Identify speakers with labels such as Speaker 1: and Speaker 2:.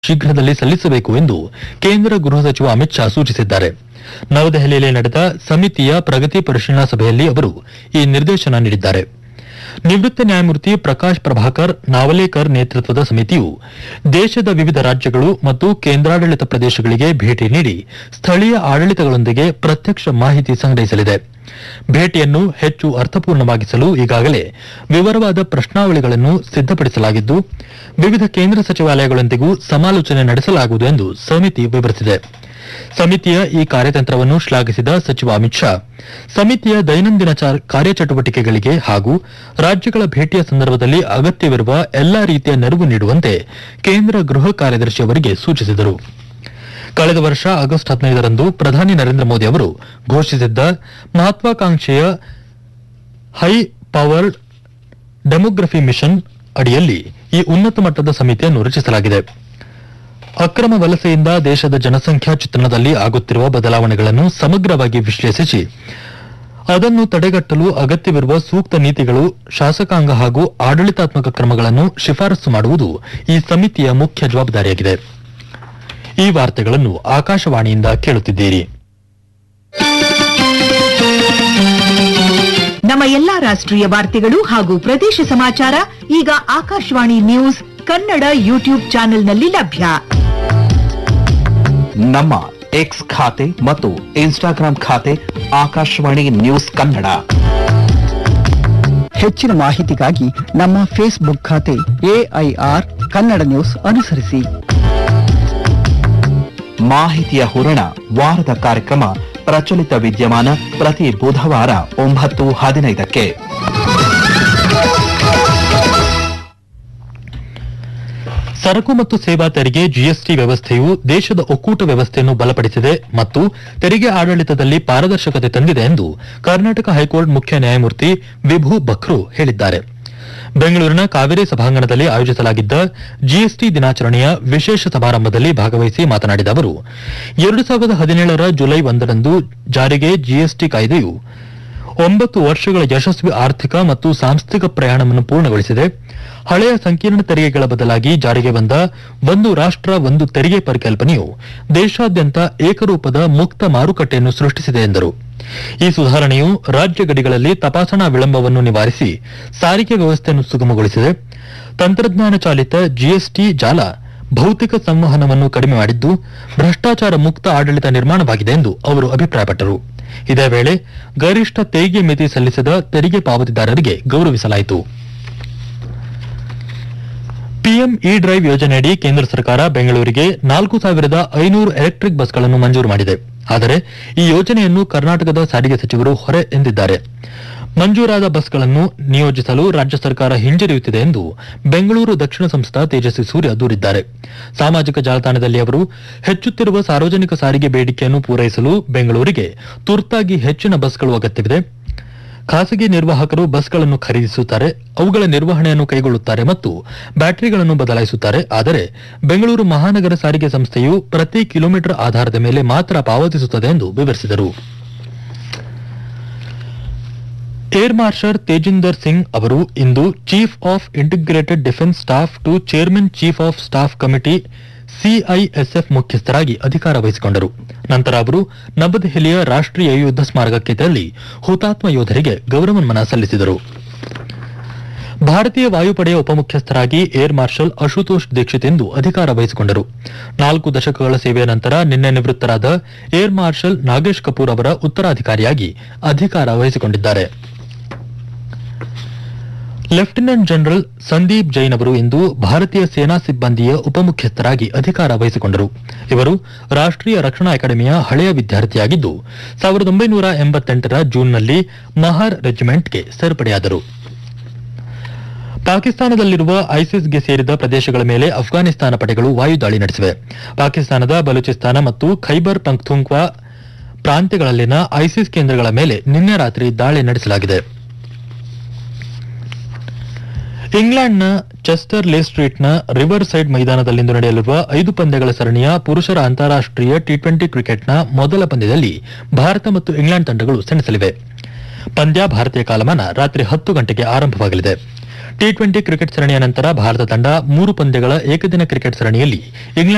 Speaker 1: ಶೀಘ್ರದಲ್ಲಿ ಸಲ್ಲಿಸಬೇಕು ಎಂದು ಕೇಂದ್ರ ಗೃಹ ಸಚಿವ ಅಮಿತ್ ಶಾ ಸೂಚಿಸಿದ್ದಾರೆ ನವದೆಹಲಿಯಲ್ಲಿ ನಡೆದ ಸಮಿತಿಯ ಪ್ರಗತಿ ಪರಿಶೀಲನಾ ಸಭೆಯಲ್ಲಿ ಅವರು ಈ ನಿರ್ದೇಶನ ನೀಡಿದ್ದಾರೆ ನಿವೃತ್ತ ನ್ಯಾಯಮೂರ್ತಿ ಪ್ರಕಾಶ್ ಪ್ರಭಾಕರ್ ನಾವಲೇಕರ್ ನೇತೃತ್ವದ ಸಮಿತಿಯು ದೇಶದ ವಿವಿಧ ರಾಜ್ಯಗಳು ಮತ್ತು ಕೇಂದ್ರಾಡಳಿತ ಪ್ರದೇಶಗಳಿಗೆ ಭೇಟಿ ನೀಡಿ ಸ್ಥಳೀಯ ಆಡಳಿತಗಳೊಂದಿಗೆ ಪ್ರತ್ಯಕ್ಷ ಮಾಹಿತಿ ಸಂಗ್ರಹಿಸಲಿದೆ ಭೇಟಿಯನ್ನು ಹೆಚ್ಚು ಅರ್ಥಪೂರ್ಣವಾಗಿಸಲು ಈಗಾಗಲೇ ವಿವರವಾದ ಪ್ರಶ್ನಾವಳಿಗಳನ್ನು ಸಿದ್ಧಪಡಿಸಲಾಗಿದ್ದು ವಿವಿಧ ಕೇಂದ್ರ ಸಚಿವಾಲಯಗಳೊಂದಿಗೂ ಸಮಾಲೋಚನೆ ನಡೆಸಲಾಗುವುದು ಎಂದು ಸಮಿತಿ ವಿವರಿಸಿದೆ ಸಮಿತಿಯ ಈ ಕಾರ್ಯತಂತ್ರವನ್ನು ಶ್ಲಾಘಿಸಿದ ಸಚಿವ ಅಮಿತ್ ಶಾ ಸಮಿತಿಯ ದೈನಂದಿನ ಚಾ- ಕಾರ್ಯಚಟುವಟಿಕೆಗಳಿಗೆ ಹಾಗೂ ರಾಜ್ಯಗಳ ಭೇಟಿಯ ಸಂದರ್ಭದಲ್ಲಿ ಅಗತ್ಯವಿರುವ ಎಲ್ಲಾ ರೀತಿಯ ನೆರವು ನೀಡುವಂತೆ ಕೇಂದ್ರ ಗೃಹ ಕಾರ್ಯದರ್ಶಿ ಅವರಿಗೆ ಸೂಚಿಸಿದರು ಕಳೆದ ವರ್ಷ ಆಗಸ್ಟ್ ಹದಿನೈದರಂದು ಪ್ರಧಾನಿ ನರೇಂದ್ರ ಮೋದಿ ಅವರು ಘೋಷಿಸಿದ್ದ ಮಹತ್ವಾಕಾಂಕ್ಷೆಯ ಹೈ ಪವರ್ಡ್ ಡೆಮೋಗ್ರಫಿ ಮಿಷನ್ ಅಡಿಯಲ್ಲಿ ಈ ಉನ್ನತ ಮಟ್ಟದ ಸಮಿತಿಯನ್ನು ರಚಿಸಲಾಗಿದೆ ಅಕ್ರಮ ವಲಸೆಯಿಂದ ದೇಶದ ಜನಸಂಖ್ಯಾ ಚಿತ್ರಣದಲ್ಲಿ ಆಗುತ್ತಿರುವ ಬದಲಾವಣೆಗಳನ್ನು ಸಮಗ್ರವಾಗಿ ವಿಶ್ಲೇಷಿಸಿ ಅದನ್ನು ತಡೆಗಟ್ಟಲು ಅಗತ್ಯವಿರುವ ಸೂಕ್ತ ನೀತಿಗಳು ಶಾಸಕಾಂಗ ಹಾಗೂ ಆಡಳಿತಾತ್ಮಕ ಕ್ರಮಗಳನ್ನು ಶಿಫಾರಸು ಮಾಡುವುದು ಈ ಸಮಿತಿಯ ಮುಖ್ಯ ಜವಾಬ್ದಾರಿಯಾಗಿದೆ ಈ ವಾರ್ತೆಗಳನ್ನು ಆಕಾಶವಾಣಿಯಿಂದ ಕೇಳುತ್ತಿದ್ದೀರಿ
Speaker 2: ನಮ್ಮ ಎಲ್ಲಾ ರಾಷ್ಟ್ರೀಯ ವಾರ್ತೆಗಳು ಹಾಗೂ ಪ್ರದೇಶ ಸಮಾಚಾರ ಈಗ ಆಕಾಶವಾಣಿ ನ್ಯೂಸ್ ಕನ್ನಡ ಯೂಟ್ಯೂಬ್ ಚಾನೆಲ್ನಲ್ಲಿ ಲಭ್ಯ
Speaker 3: ನಮ್ಮ ಎಕ್ಸ್ ಖಾತೆ ಮತ್ತು ಇನ್ಸ್ಟಾಗ್ರಾಂ ಖಾತೆ ಆಕಾಶವಾಣಿ ನ್ಯೂಸ್ ಕನ್ನಡ
Speaker 4: ಹೆಚ್ಚಿನ ಮಾಹಿತಿಗಾಗಿ ನಮ್ಮ ಫೇಸ್ಬುಕ್ ಖಾತೆ ಎಐಆರ್ ಕನ್ನಡ ನ್ಯೂಸ್ ಅನುಸರಿಸಿ
Speaker 3: ಮಾಹಿತಿಯ ಹೂರಣ ವಾರದ ಕಾರ್ಯಕ್ರಮ ಪ್ರಚಲಿತ ವಿದ್ಯಮಾನ ಪ್ರತಿ ಬುಧವಾರ ಒಂಬತ್ತು ಹದಿನೈದಕ್ಕೆ
Speaker 1: ಸರಕು ಮತ್ತು ಸೇವಾ ತೆರಿಗೆ ಜಿಎಸ್ಟಿ ವ್ಯವಸ್ಥೆಯು ದೇಶದ ಒಕ್ಕೂಟ ವ್ಯವಸ್ಥೆಯನ್ನು ಬಲಪಡಿಸಿದೆ ಮತ್ತು ತೆರಿಗೆ ಆಡಳಿತದಲ್ಲಿ ಪಾರದರ್ಶಕತೆ ತಂದಿದೆ ಎಂದು ಕರ್ನಾಟಕ ಹೈಕೋರ್ಟ್ ಮುಖ್ಯ ನ್ಯಾಯಮೂರ್ತಿ ವಿಭು ಬಖ್ರು ಹೇಳಿದ್ದಾರೆ ಬೆಂಗಳೂರಿನ ಕಾವೇರಿ ಸಭಾಂಗಣದಲ್ಲಿ ಆಯೋಜಿಸಲಾಗಿದ್ದ ಜಿಎಸ್ಟಿ ದಿನಾಚರಣೆಯ ವಿಶೇಷ ಸಮಾರಂಭದಲ್ಲಿ ಭಾಗವಹಿಸಿ ಮಾತನಾಡಿದ ಅವರು ಎರಡು ಸಾವಿರದ ಹದಿನೇಳರ ಜುಲೈ ಒಂದರಂದು ಜಾರಿಗೆ ಜಿಎಸ್ಟಿ ಕಾಯ್ದೆಯು ಒಂಬತ್ತು ವರ್ಷಗಳ ಯಶಸ್ವಿ ಆರ್ಥಿಕ ಮತ್ತು ಸಾಂಸ್ಥಿಕ ಪ್ರಯಾಣವನ್ನು ಪೂರ್ಣಗೊಳಿಸಿದೆ ಹಳೆಯ ಸಂಕೀರ್ಣ ತೆರಿಗೆಗಳ ಬದಲಾಗಿ ಜಾರಿಗೆ ಬಂದ ಒಂದು ರಾಷ್ಟ್ರ ಒಂದು ತೆರಿಗೆ ಪರಿಕಲ್ಪನೆಯು ದೇಶಾದ್ಯಂತ ಏಕರೂಪದ ಮುಕ್ತ ಮಾರುಕಟ್ಟೆಯನ್ನು ಸೃಷ್ಟಿಸಿದೆ ಎಂದರು ಈ ಸುಧಾರಣೆಯು ರಾಜ್ಯ ಗಡಿಗಳಲ್ಲಿ ತಪಾಸಣಾ ವಿಳಂಬವನ್ನು ನಿವಾರಿಸಿ ಸಾರಿಗೆ ವ್ಯವಸ್ಥೆಯನ್ನು ಸುಗಮಗೊಳಿಸಿದೆ ತಂತ್ರಜ್ಞಾನ ಚಾಲಿತ ಜಿಎಸ್ಟಿ ಜಾಲ ಭೌತಿಕ ಸಂವಹನವನ್ನು ಕಡಿಮೆ ಮಾಡಿದ್ದು ಭ್ರಷ್ಟಾಚಾರ ಮುಕ್ತ ಆಡಳಿತ ನಿರ್ಮಾಣವಾಗಿದೆ ಎಂದು ಅವರು ಅಭಿಪ್ರಾಯಪಟ್ಟರು ಇದೇ ವೇಳೆ ಗರಿಷ್ಠ ತೆರಿಗೆ ಮಿತಿ ಸಲ್ಲಿಸಿದ ತೆರಿಗೆ ಪಾವತಿದಾರರಿಗೆ ಗೌರವಿಸಲಾಯಿತು ಪಿಎಂ ಇ ಡ್ರೈವ್ ಯೋಜನೆಯಡಿ ಕೇಂದ್ರ ಸರ್ಕಾರ ಬೆಂಗಳೂರಿಗೆ ನಾಲ್ಕು ಸಾವಿರದ ಐನೂರು ಎಲೆಕ್ಟ್ರಿಕ್ ಬಸ್ಗಳನ್ನು ಮಂಜೂರು ಮಾಡಿದೆ ಆದರೆ ಈ ಯೋಜನೆಯನ್ನು ಕರ್ನಾಟಕದ ಸಾರಿಗೆ ಸಚಿವರು ಹೊರೆ ಎಂದಿದ್ದಾರೆ ಮಂಜೂರಾದ ಬಸ್ಗಳನ್ನು ನಿಯೋಜಿಸಲು ರಾಜ್ಯ ಸರ್ಕಾರ ಹಿಂಜರಿಯುತ್ತಿದೆ ಎಂದು ಬೆಂಗಳೂರು ದಕ್ಷಿಣ ಸಂಸ್ಥಾ ತೇಜಸ್ವಿ ಸೂರ್ಯ ದೂರಿದ್ದಾರೆ ಸಾಮಾಜಿಕ ಜಾಲತಾಣದಲ್ಲಿ ಅವರು ಹೆಚ್ಚುತ್ತಿರುವ ಸಾರ್ವಜನಿಕ ಸಾರಿಗೆ ಬೇಡಿಕೆಯನ್ನು ಪೂರೈಸಲು ಬೆಂಗಳೂರಿಗೆ ತುರ್ತಾಗಿ ಹೆಚ್ಚಿನ ಬಸ್ಗಳು ಅಗತ್ಯವಿದೆ ಖಾಸಗಿ ನಿರ್ವಾಹಕರು ಬಸ್ಗಳನ್ನು ಖರೀದಿಸುತ್ತಾರೆ ಅವುಗಳ ನಿರ್ವಹಣೆಯನ್ನು ಕೈಗೊಳ್ಳುತ್ತಾರೆ ಮತ್ತು ಬ್ಯಾಟರಿಗಳನ್ನು ಬದಲಾಯಿಸುತ್ತಾರೆ ಆದರೆ ಬೆಂಗಳೂರು ಮಹಾನಗರ ಸಾರಿಗೆ ಸಂಸ್ಥೆಯು ಪ್ರತಿ ಕಿಲೋಮೀಟರ್ ಆಧಾರದ ಮೇಲೆ ಮಾತ್ರ ಪಾವತಿಸುತ್ತದೆ ಎಂದು ವಿವರಿಸಿದರು ಏರ್ ಮಾರ್ಷಲ್ ತೇಜಿಂದರ್ ಸಿಂಗ್ ಅವರು ಇಂದು chief of integrated defence staff to chairman chief of staff committee CISF ಮುಖ್ಯಸ್ಥರಾಗಿ ಅಧಿಕಾರ ವಹಿಸಿಕೊಂಡರು ನಂತರ ಅವರು ನವದೆಹಲಿಯ ರಾಷ್ಟ್ರೀಯ ಯುದ್ಧ ಸ್ಮಾರಕಕ್ಕೆ ತೆರಳಿ ಹುತಾತ್ಮ ಯೋಧರಿಗೆ ಗೌರವ ನಮನ ಸಲ್ಲಿಸಿದರು ಭಾರತೀಯ ವಾಯುಪಡೆಯ ಉಪಮುಖ್ಯಸ್ಥರಾಗಿ ಏರ್ ಮಾರ್ಷಲ್ ಅಶುತೋಷ್ ದೀಕ್ಷಿತ್ ಎಂದು ಅಧಿಕಾರ ವಹಿಸಿಕೊಂಡರು ನಾಲ್ಕು ದಶಕಗಳ ಸೇವೆಯ ನಂತರ ನಿನ್ನೆ ನಿವೃತ್ತರಾದ ಏರ್ ಮಾರ್ಷಲ್ ನಾಗೇಶ್ ಕಪೂರ್ ಅವರ ಉತ್ತರಾಧಿಕಾರಿಯಾಗಿ ಅಧಿಕಾರ ವಹಿಸಿಕೊಂಡಿದ್ದಾರೆ ಲೆಫ್ಟಿನೆಂಟ್ ಜನರಲ್ ಸಂದೀಪ್ ಜೈನ್ ಅವರು ಇಂದು ಭಾರತೀಯ ಸೇನಾ ಸಿಬ್ಬಂದಿಯ ಉಪಮುಖ್ಯಸ್ಥರಾಗಿ ಅಧಿಕಾರ ವಹಿಸಿಕೊಂಡರು ಇವರು ರಾಷ್ಟ್ರೀಯ ರಕ್ಷಣಾ ಅಕಾಡೆಮಿಯ ಹಳೆಯ ವಿದ್ಯಾರ್ಥಿಯಾಗಿದ್ದು ಸಾವಿರದ ಒಂಬೈನೂರ ಎಂಬತ್ತೆಂಟರ ಜೂನ್ನಲ್ಲಿ ಮಹಾರ್ ರೆಜಿಮೆಂಟ್ಗೆ ಸೇರ್ಪಡೆಯಾದರು ಪಾಕಿಸ್ತಾನದಲ್ಲಿರುವ ಐಸಿಸ್ಗೆ ಸೇರಿದ ಪ್ರದೇಶಗಳ ಮೇಲೆ ಅಫ್ಘಾನಿಸ್ತಾನ ಪಡೆಗಳು ವಾಯುದಾಳಿ ನಡೆಸಿವೆ ಪಾಕಿಸ್ತಾನದ ಬಲೂಚಿಸ್ತಾನ ಮತ್ತು ಖೈಬರ್ ಪಂಕ್ತುಂಕ್ವಾ ಪ್ರಾಂತ್ಯಗಳಲ್ಲಿನ ಐಸಿಸ್ ಕೇಂದ್ರಗಳ ಮೇಲೆ ನಿನ್ನೆ ರಾತ್ರಿ ದಾಳಿ ನಡೆಸಲಾಗಿದೆ ಇಂಗ್ಲೆಂಡ್ನ ಚೆಸ್ಟರ್ ಲೇ ಸ್ಟ್ರೀಟ್ನ ರಿವರ್ ಸೈಡ್ ಮೈದಾನದಲ್ಲಿಂದು ನಡೆಯಲಿರುವ ಐದು ಪಂದ್ಯಗಳ ಸರಣಿಯ ಪುರುಷರ ಅಂತಾರಾಷ್ಟ್ರೀಯ ಟಿ ಟ್ವೆಂಟಿ ಕ್ರಿಕೆಟ್ನ ಮೊದಲ ಪಂದ್ಯದಲ್ಲಿ ಭಾರತ ಮತ್ತು ಇಂಗ್ಲೆಂಡ್ ತಂಡಗಳು ಸೆಣಸಲಿವೆ ಪಂದ್ಯ ಭಾರತೀಯ ಕಾಲಮಾನ ರಾತ್ರಿ ಹತ್ತು ಗಂಟೆಗೆ ಆರಂಭವಾಗಲಿದೆ ಟಿ ಟ್ವೆಂಟಿ ಕ್ರಿಕೆಟ್ ಸರಣಿಯ ನಂತರ ಭಾರತ ತಂಡ ಮೂರು ಪಂದ್ಯಗಳ ಏಕದಿನ ಕ್ರಿಕೆಟ್ ಸರಣಿಯಲ್ಲಿ ಇಂಗ್ಲೆಂಡ್